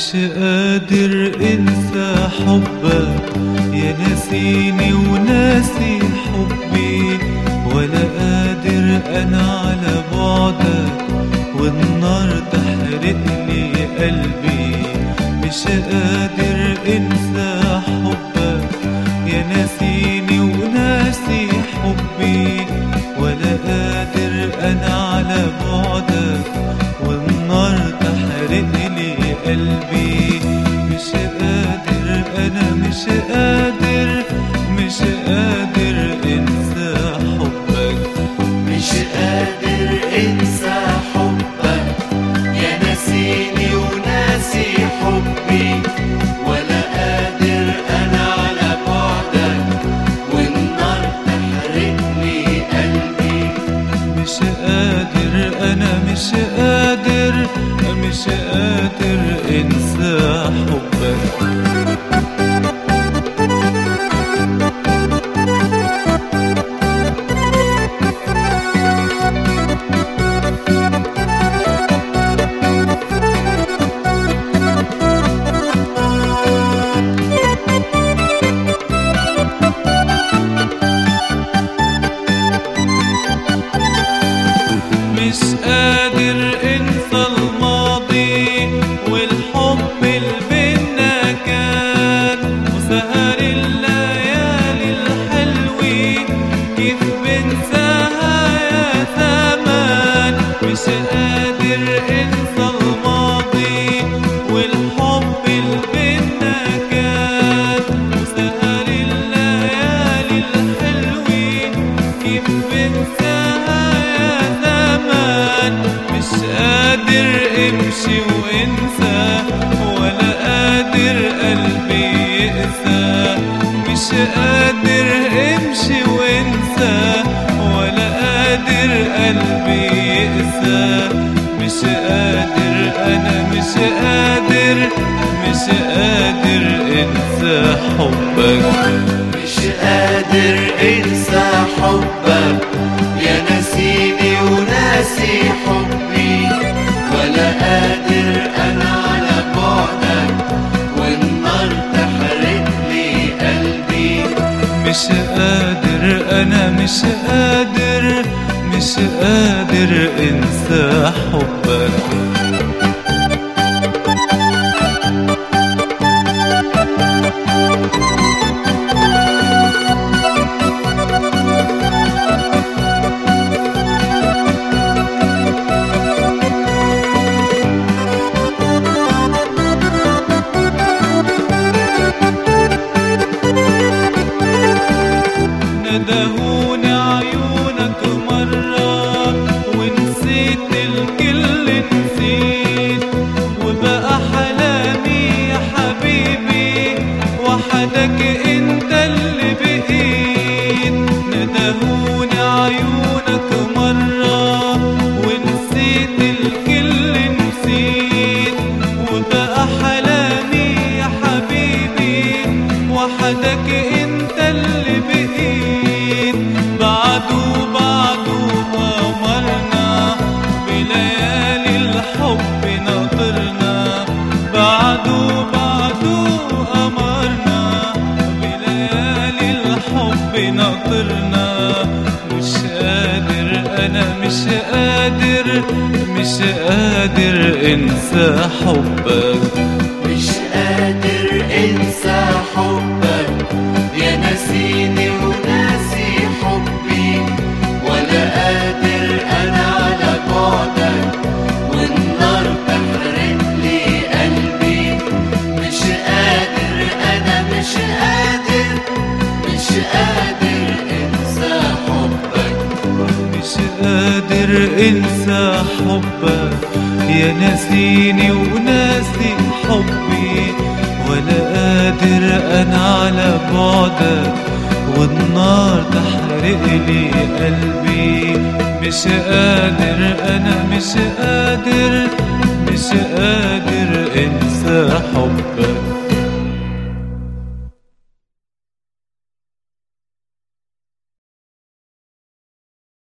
مش قادر انسى حبك يا ناسيني وناسي حبي ولا قادر انا على بعدك والنار تحرق لي قلبي مش قادر انسى حبك يا ناسيني وناسي حبي ولا قادر انا على بعدك والنار تحرق لي قلبي مش قادر انا مش قادر مش قادر انسى حبك مش قادر انسى حبك يا ناسيني وناسي حبي ولا قادر انا على بعدك والنار تحرقني قلبي مش قادر انا مش قادر مش قادر انسى حبك مش قادر انسى الماضي والحب اللي بينا كان وسهر الليالي الحلوة كيف بنساها يا زمان مش قادر انسى الماضي والحب اللي بينا كان وسهر الليالي الحلوة كيف بنساها يا زمان مش قادر امشي وانسى ولا قادر قلبي يقسى مش قادر امشي وانسى ولا قادر قلبي يقسى مش قادر انا مش قادر مش قادر انسى حبك مش قادر انسى حبك يا ناسيني وناسي حبي ولا قادر انا على بعدك والنار تحرق لي قلبي مش قادر انا مش قادر مش قادر انسى حبك ندهوني عيونك مرة ونسيت الكل نسيت وبقى حلامي يا حبيبي وحدك انت اللي بقيت ندهوني عيونك مرة ونسيت الكل نسيت وبقى حلامي يا حبيبي وحدك انت اللي بقيت بعده بعده قمرنا بليالي الحب ناطرنا بعده بعده قمرنا بليالي الحب ناطرنا مش قادر انا مش قادر مش قادر انسى حبك مش قادر انسى حبك يا ناسيني وناسي حبي ولا قادر انا على بعدك والنار تحرق لي قلبي مش قادر انا مش قادر مش قادر انسى حبك مش قادر انسى حبك يا ناسيني وناسي حبي ولا قادر انا على بعدك والنار تحرق لي قلبي مش قادر انا مش قادر مش قادر انسى حبك